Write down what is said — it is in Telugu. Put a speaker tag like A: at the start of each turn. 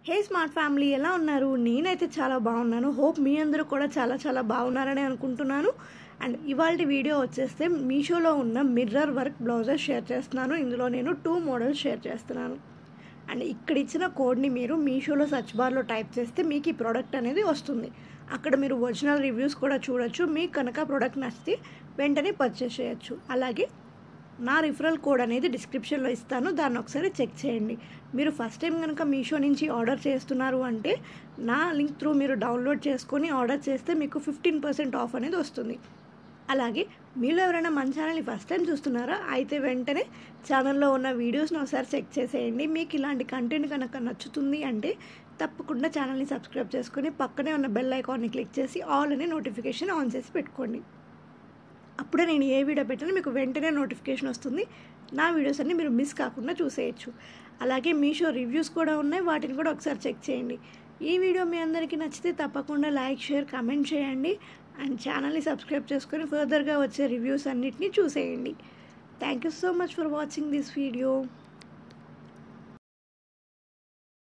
A: హే స్మార్ట్ ఫ్యామిలీ ఎలా ఉన్నారు నేనైతే చాలా బాగున్నాను హోప్ మీ అందరూ కూడా చాలా చాలా బాగున్నారని అనుకుంటున్నాను అండ్ ఇవాళ వీడియో వచ్చేస్తే మీషోలో ఉన్న మిర్రర్ వర్క్ బ్లౌజెస్ షేర్ చేస్తున్నాను ఇందులో నేను టూ మోడల్స్ షేర్ చేస్తున్నాను అండ్ ఇక్కడ ఇచ్చిన కోడ్ని మీరు మీషోలో సర్చ్ బార్లో టైప్ చేస్తే మీకు ఈ ప్రోడక్ట్ అనేది వస్తుంది అక్కడ మీరు ఒరిజినల్ రివ్యూస్ కూడా చూడొచ్చు మీకు కనుక ప్రోడక్ట్ నచ్చితే వెంటనే పర్చేస్ చేయొచ్చు అలాగే నా రిఫరల్ కోడ్ అనేది డిస్క్రిప్షన్లో ఇస్తాను దాన్ని ఒకసారి చెక్ చేయండి మీరు ఫస్ట్ టైం కనుక మీషో నుంచి ఆర్డర్ చేస్తున్నారు అంటే నా లింక్ త్రూ మీరు డౌన్లోడ్ చేసుకొని ఆర్డర్ చేస్తే మీకు ఫిఫ్టీన్ పర్సెంట్ ఆఫ్ అనేది వస్తుంది అలాగే మీరు ఎవరైనా మన ఛానల్ని ఫస్ట్ టైం చూస్తున్నారా అయితే వెంటనే ఛానల్లో ఉన్న వీడియోస్ని ఒకసారి చెక్ చేసేయండి మీకు ఇలాంటి కంటెంట్ కనుక నచ్చుతుంది అంటే తప్పకుండా ఛానల్ని సబ్స్క్రైబ్ చేసుకొని పక్కనే ఉన్న బెల్ ఐకాన్ని క్లిక్ చేసి ఆల్ అనే నోటిఫికేషన్ ఆన్ చేసి పెట్టుకోండి అప్పుడే నేను ఏ వీడియో పెట్టినా మీకు వెంటనే నోటిఫికేషన్ వస్తుంది నా వీడియోస్ అన్ని మీరు మిస్ కాకుండా చూసేయచ్చు అలాగే మీషో రివ్యూస్ కూడా ఉన్నాయి వాటిని కూడా ఒకసారి చెక్ చేయండి ఈ వీడియో మీ అందరికీ నచ్చితే తప్పకుండా లైక్ షేర్ కమెంట్ చేయండి అండ్ ఛానల్ని సబ్స్క్రైబ్ చేసుకొని ఫర్దర్గా వచ్చే రివ్యూస్ అన్నిటినీ చూసేయండి thank you so much for watching this video